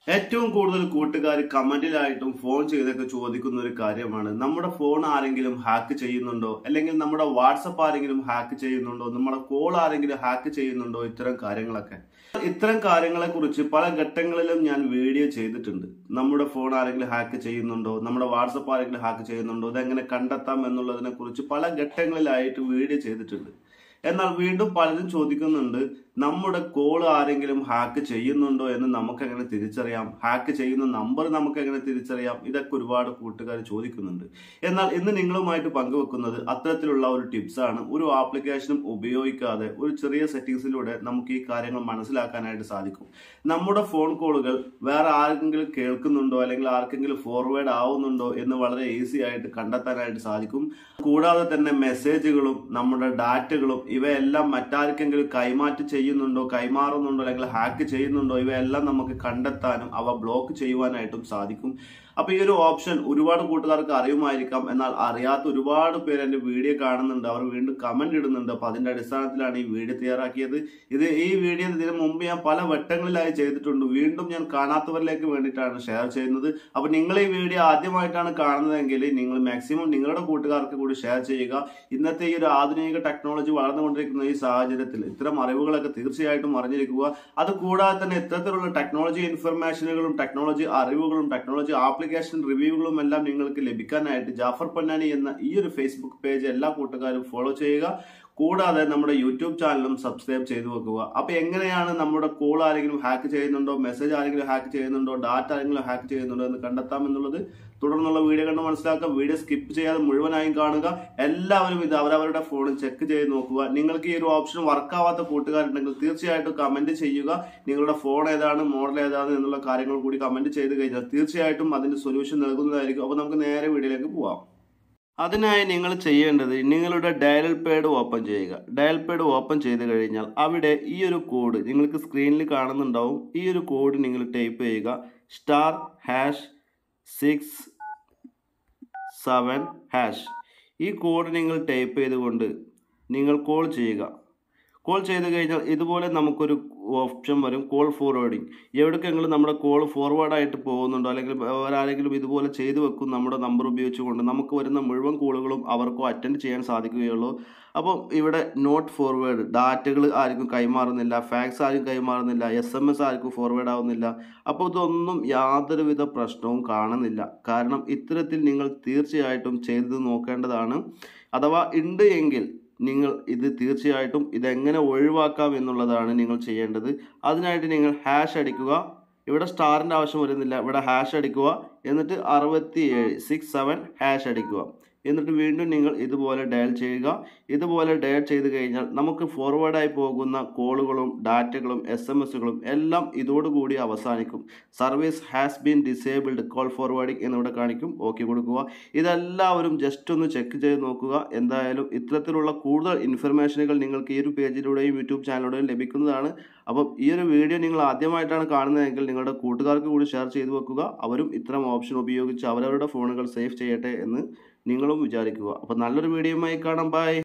ഏറ്റവും കൂടുതൽ കൂട്ടുകാർ കമന്റിലായിട്ടും ഫോൺ ചെയ്തൊക്കെ ചോദിക്കുന്ന ഒരു കാര്യമാണ് നമ്മുടെ ഫോൺ ആരെങ്കിലും ഹാക്ക് ചെയ്യുന്നുണ്ടോ അല്ലെങ്കിൽ നമ്മുടെ വാട്സപ്പ് ആരെങ്കിലും ഹാക്ക് ചെയ്യുന്നുണ്ടോ നമ്മുടെ കോൾ ആരെങ്കിലും ഹാക്ക് ചെയ്യുന്നുണ്ടോ ഇത്തരം കാര്യങ്ങളൊക്കെ ഇത്തരം കാര്യങ്ങളെ കുറിച്ച് പല ഘട്ടങ്ങളിലും ഞാൻ വീഡിയോ ചെയ്തിട്ടുണ്ട് നമ്മുടെ ഫോൺ ആരെങ്കിലും ഹാക്ക് ചെയ്യുന്നുണ്ടോ നമ്മുടെ വാട്സപ്പ് ആരെങ്കിലും ഹാക്ക് ചെയ്യുന്നുണ്ടോ ഇതെങ്ങനെ കണ്ടെത്താം എന്നുള്ളതിനെ കുറിച്ച് പല ഘട്ടങ്ങളിലായിട്ട് വീഡിയോ ചെയ്തിട്ടുണ്ട് എന്നാൽ വീണ്ടും പലരും ചോദിക്കുന്നുണ്ട് നമ്മുടെ കോൾ ആരെങ്കിലും ഹാക്ക് ചെയ്യുന്നുണ്ടോ എന്ന് നമുക്ക് എങ്ങനെ തിരിച്ചറിയാം ഹാക്ക് ചെയ്യുന്ന നമ്പർ നമുക്ക് എങ്ങനെ തിരിച്ചറിയാം ഇതൊക്കെ ഒരുപാട് കൂട്ടുകാർ ചോദിക്കുന്നുണ്ട് എന്നാൽ ഇന്ന് നിങ്ങളുമായിട്ട് പങ്കുവെക്കുന്നത് അത്തരത്തിലുള്ള ഒരു ടിപ്സാണ് ഒരു ആപ്ലിക്കേഷനും ഉപയോഗിക്കാതെ ഒരു ചെറിയ സെറ്റിംഗ്സിലൂടെ നമുക്ക് ഈ കാര്യങ്ങൾ മനസ്സിലാക്കാനായിട്ട് സാധിക്കും നമ്മുടെ ഫോൺ കോളുകൾ വേറെ ആർക്കെങ്കിലും കേൾക്കുന്നുണ്ടോ അല്ലെങ്കിൽ ആർക്കെങ്കിലും ഫോർവേഡ് ആവുന്നുണ്ടോ എന്ന് വളരെ ഈസി ആയിട്ട് കണ്ടെത്താനായിട്ട് സാധിക്കും കൂടാതെ തന്നെ മെസ്സേജുകളും നമ്മുടെ ഡാറ്റകളും ഇവയെല്ലാം മറ്റാർക്കെങ്കിലും കൈമാറ്റം ചെയ്യുന്നുണ്ടോ കൈമാറുന്നുണ്ടോ അല്ലെങ്കിൽ ഹാക്ക് ചെയ്യുന്നുണ്ടോ ഇവയെല്ലാം നമുക്ക് കണ്ടെത്താനും അവ ബ്ലോക്ക് ചെയ്യുവാനായിട്ടും സാധിക്കും അപ്പൊ ഈ ഒരു ഓപ്ഷൻ ഒരുപാട് കൂട്ടുകാർക്ക് അറിയുമായിരിക്കാം എന്നാൽ അറിയാത്ത ഒരുപാട് പേര് എന്റെ വീഡിയോ കാണുന്നുണ്ട് അവർ വീണ്ടും കമന്റ് ഇടുന്നുണ്ട് അപ്പൊ അതിന്റെ അടിസ്ഥാനത്തിലാണ് ഈ വീഡിയോ തയ്യാറാക്കിയത് ഇത് ഈ വീഡിയോ ഇതിനു മുമ്പ് ഞാൻ പല വട്ടങ്ങളിലായി ചെയ്തിട്ടുണ്ട് വീണ്ടും ഞാൻ കാണാത്തവരിലേക്ക് വേണ്ടിയിട്ടാണ് ഷെയർ ചെയ്യുന്നത് അപ്പൊ നിങ്ങൾ ഈ വീഡിയോ ആദ്യമായിട്ടാണ് കാണുന്നതെങ്കിൽ നിങ്ങൾ മാക്സിമം നിങ്ങളുടെ കൂട്ടുകാർക്ക് കൂടി ഷെയർ ചെയ്യുക ഇന്നത്തെ ഈ ഒരു ആധുനിക ടെക്നോളജി വളർന്നുകൊണ്ടിരിക്കുന്ന ഈ സാഹചര്യത്തിൽ ഇത്തരം അറിവുകളൊക്കെ തീർച്ചയായിട്ടും അറിഞ്ഞിരിക്കുക അത് കൂടാതെ തന്നെ ഇത്തരത്തിലുള്ള ടെക്നോളജി ഇൻഫർമേഷനുകളും ടെക്നോളജി അറിവുകളും ടെക്നോളജി ആപ്ലിക്കേഷൻ റിവ്യൂകളും എല്ലാം നിങ്ങൾക്ക് ലഭിക്കാനായിട്ട് ജാഫർ പൊന്നാനി എന്ന ഈ ഒരു ഫേസ്ബുക്ക് പേജ് എല്ലാ കൂട്ടുകാരും ഫോളോ ചെയ്യുക കൂടാതെ നമ്മുടെ യൂട്യൂബ് ചാനലും സബ്സ്ക്രൈബ് ചെയ്തു വെക്കുക അപ്പൊ എങ്ങനെയാണ് നമ്മുടെ കോൾ ആരെങ്കിലും ഹാക്ക് ചെയ്യുന്നുണ്ടോ മെസ്സേജ് ആരെങ്കിലും ഹാക്ക് ചെയ്യുന്നുണ്ടോ ഡാറ്റ ആരെങ്കിലും ഹാക്ക് ചെയ്യുന്നുണ്ടോ എന്ന് കണ്ടെത്താം എന്നുള്ളത് തുടർന്നുള്ള വീഡിയോ കണ്ട് മനസ്സിലാക്കാം വീഡിയോ സ്കിപ്പ് ചെയ്യാതെ മുഴുവനായും കാണുക എല്ലാവരും ഇത് അവരവരുടെ ഫോണിൽ ചെക്ക് ചെയ്ത് നോക്കുക നിങ്ങൾക്ക് ഈ ഒരു ഓപ്ഷൻ വർക്ക് ആവാത്ത കൂട്ടുകാരുണ്ടെങ്കിൽ തീർച്ചയായിട്ടും കമന്റ് ചെയ്യുക നിങ്ങളുടെ ഫോൺ ഏതാണ് മോഡൽ ഏതാണ് എന്നുള്ള കാര്യങ്ങൾ കൂടി കമന്റ് ചെയ്ത് കഴിഞ്ഞാൽ തീർച്ചയായിട്ടും അതിന്റെ സൊല്യൂഷൻ നൽകുന്നതായിരിക്കും അപ്പൊ നമുക്ക് നേരെ വീഡിയോയിലേക്ക് പോവാം അതിനായി നിങ്ങൾ ചെയ്യേണ്ടത് നിങ്ങളുടെ ഡയൽ പേഡ് ഓപ്പൺ ചെയ്യുക ഡയൽ പേഡ് ഓപ്പൺ ചെയ്ത് കഴിഞ്ഞാൽ അവിടെ ഈ ഒരു കോഡ് നിങ്ങൾക്ക് സ്ക്രീനിൽ കാണുന്നുണ്ടാവും ഈ ഒരു കോഡ് നിങ്ങൾ ടൈപ്പ് ചെയ്യുക star hash six seven hash ഈ കോഡ് നിങ്ങൾ ടൈപ്പ് ചെയ്തുകൊണ്ട് നിങ്ങൾ കോൾ ചെയ്യുക കോൾ ചെയ്ത് കഴിഞ്ഞാൽ ഇതുപോലെ നമുക്കൊരു ഓപ്ഷൻ വരും കോൾ ഫോർവേഡിങ് എവിടേക്കെങ്കിലും നമ്മുടെ കോൾ ഫോർവേഡായിട്ട് പോകുന്നുണ്ടോ അല്ലെങ്കിൽ വേറെ ആരെങ്കിലും ഇതുപോലെ ചെയ്തു വെക്കും നമ്മുടെ നമ്പർ ഉപയോഗിച്ചുകൊണ്ട് നമുക്ക് വരുന്ന മുഴുവൻ കോളുകളും അവർക്കോ അറ്റൻഡ് ചെയ്യാൻ സാധിക്കുകയുള്ളൂ അപ്പം ഇവിടെ നോട്ട് ഫോർവേഡ് ഡാറ്റകൾ ആർക്കും കൈമാറുന്നില്ല ഫാക്സ് ആർക്കും കൈമാറുന്നില്ല എസ് എം എസ് ആർക്കും ഫോർവേഡ് ആവുന്നില്ല അപ്പോൾ ഇതൊന്നും യാതൊരുവിധ പ്രശ്നവും കാണുന്നില്ല കാരണം ഇത്തരത്തിൽ നിങ്ങൾ തീർച്ചയായിട്ടും ചെയ്ത് നോക്കേണ്ടതാണ് അഥവാ ഉണ്ട് എങ്കിൽ നിങ്ങൾ ഇത് തീർച്ചയായിട്ടും ഇതെങ്ങനെ ഒഴിവാക്കാം എന്നുള്ളതാണ് നിങ്ങൾ ചെയ്യേണ്ടത് അതിനായിട്ട് നിങ്ങൾ ഹാഷ് അടിക്കുക ഇവിടെ സ്റ്റാറിൻ്റെ ആവശ്യം വരുന്നില്ല ഇവിടെ ഹാഷ് അടിക്കുക എന്നിട്ട് അറുപത്തി ഏഴ് സിക്സ് സെവൻ ഹാഷ് അടിക്കുക എന്നിട്ട് വീണ്ടും നിങ്ങൾ ഇതുപോലെ ഡയൽ ചെയ്യുക ഇതുപോലെ ഡയൽ ചെയ്ത് കഴിഞ്ഞാൽ നമുക്ക് ഫോർവേഡായി പോകുന്ന കോളുകളും ഡാറ്റകളും എസ് എം എസുകളും എല്ലാം ഇതോടുകൂടി അവസാനിക്കും service has been disabled call forwarding എന്നിവിടെ കാണിക്കും ഓക്കെ കൊടുക്കുക ഇതെല്ലാവരും ജസ്റ്റ് ഒന്ന് ചെക്ക് ചെയ്ത് നോക്കുക എന്തായാലും ഇത്തരത്തിലുള്ള കൂടുതൽ ഇൻഫർമേഷനുകൾ നിങ്ങൾക്ക് ഈ ഒരു പേജിലൂടെയും യൂട്യൂബ് ചാനലിലൂടെയും ലഭിക്കുന്നതാണ് അപ്പം ഈ ഒരു വീഡിയോ നിങ്ങൾ ആദ്യമായിട്ടാണ് കാണുന്നതെങ്കിൽ നിങ്ങളുടെ കൂട്ടുകാർക്ക് കൂടി ഷെയർ ചെയ്തു വെക്കുക അവരും ഇത്തരം ഓപ്ഷൻ ഉപയോഗിച്ച് അവരവരുടെ ഫോണുകൾ സേഫ് ചെയ്യട്ടെ എന്ന് നിങ്ങളും വിചാരിക്കുക അപ്പോൾ നല്ലൊരു വീഡിയോയുമായി കാണാം ബൈ